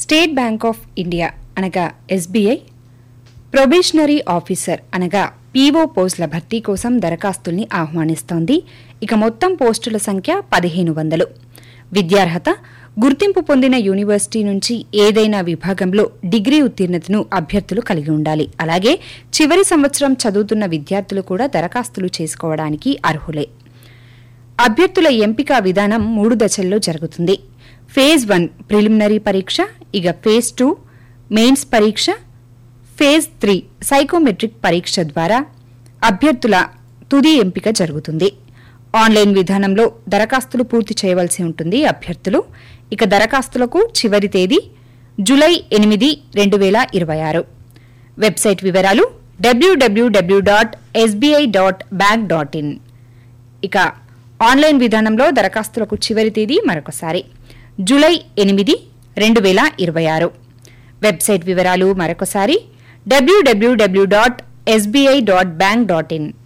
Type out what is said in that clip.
state Bank of India అనగా SBI probationary officer అనగా PO పోస్టుల భర్తీ కోసం దరఖాస్తుల్ని ఆహ్వానిస్తోంది ఇక మొత్తం పోస్టుల సంఖ్య పదిహేను వందలు విద్యార్హత గుర్తింపు పొందిన యూనివర్సిటీ నుంచి ఏదైనా విభాగంలో డిగ్రీ ఉత్తీర్ణతను అభ్యర్థులు కలిగి ఉండాలి అలాగే చివరి సంవత్సరం చదువుతున్న విద్యార్థులు కూడా దరఖాస్తులు చేసుకోవడానికి అర్హులే అభ్యర్థుల ఎంపిక విధానం మూడు దశల్లో జరుగుతుంది ఫేజ్ వన్ ప్రిలిమినరీ పరీక్ష ఇక ఫేజ్ టూ మెయిన్స్ పరీక్ష ఫేజ్ త్రీ సైకోమెట్రిక్ పరీక్ష ద్వారా అభ్యర్థుల తుది ఎంపిక జరుగుతుంది ఆన్లైన్ విధానంలో దరఖాస్తులు పూర్తి చేయవలసి ఉంటుంది అభ్యర్థులు ఇక దరఖాస్తులకు చివరి తేదీ జులై ఎనిమిది రెండు వేల ఇరవై ఆరు వెబ్సైట్ వివరాలు డబ్ల్యూడబ్ల్యూడబ్ల్యూ dot SBI dot bank dot in ఇక ఆన్లైన్ విధానంలో దరఖాస్తులకు చివరి తేదీ మరొకసారి జూలై ఎనిమిది రెండు వేల ఇరవై ఆరు వెబ్సైట్ వివరాలు మరొకసారి డబ్ల్యూడబ్ల్యూడబ్ల్యూ dot SBI dot bank dot in